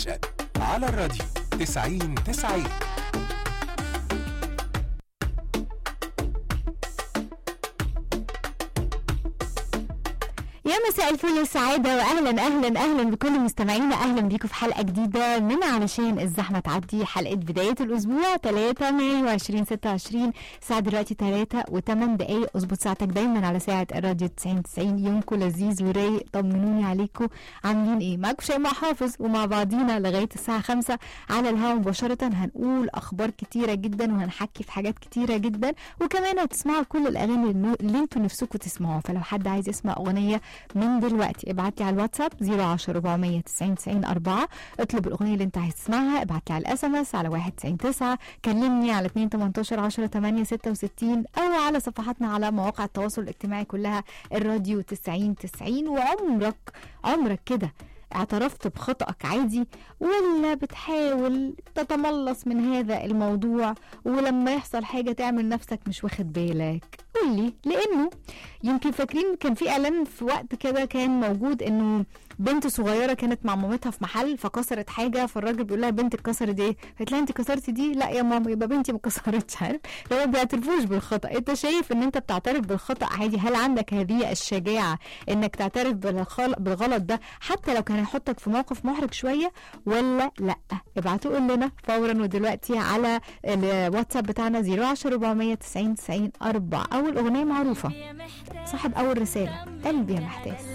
على الراديو 90 90 يا مساء الفل والسعادة وأهلا أهلا أهلا بكل مستمعينا أهلا بيكم في حلقة جديدة من علشان الزحمة تعدي حلقة بداية الأسبوع 3 مايو 2026 الساعة دلوقتي 3 و8 دقايق اظبط ساعتك دايما على ساعة الراديو 90 90 يومكم لذيذ ورايق طمنوني عليكم عاملين إيه معاكم شيماء حافظ ومع بعضينا لغاية الساعة 5 على الهواء مباشرة هنقول أخبار كتيرة جدا وهنحكي في حاجات كتيرة جدا وكمان هتسمعوا كل الأغاني اللي- اللي انتوا نفسكم تسمعوها فلو حد عايز يسمع أغنية من دلوقتي ابعت لي على الواتساب 010 490 90 4 اطلب الاغنيه اللي انت عايز تسمعها ابعت لي على الاس ام اس على 199 كلمني على 2 18 10 8 66 او على صفحاتنا على مواقع التواصل الاجتماعي كلها الراديو 90 90 وعمرك عمرك كده اعترفت بخطأك عادي ولا بتحاول تتملص من هذا الموضوع ولما يحصل حاجة تعمل نفسك مش واخد بالك قولي لأنه يمكن فاكرين كان في اعلان في وقت كده كان موجود انه بنت صغيره كانت مع مامتها في محل فكسرت حاجه فالراجل بيقول لها بنتك كسرت ايه؟ فقالت لها انت كسرتي دي؟ لا يا ماما يبقى بنتي ما كسرتش عارف؟ لو ما بيعترفوش بالخطا، انت شايف ان انت بتعترف بالخطا عادي؟ هل عندك هذه الشجاعه انك تعترف بالخل- بالغلط ده حتى لو كان هيحطك في موقف محرج شويه ولا لا؟ ابعتوا قول لنا فورا ودلوقتي على الواتساب بتاعنا 010 490 90 4 اول اغنيه معروفه صاحب اول رساله قلبي يا محتاس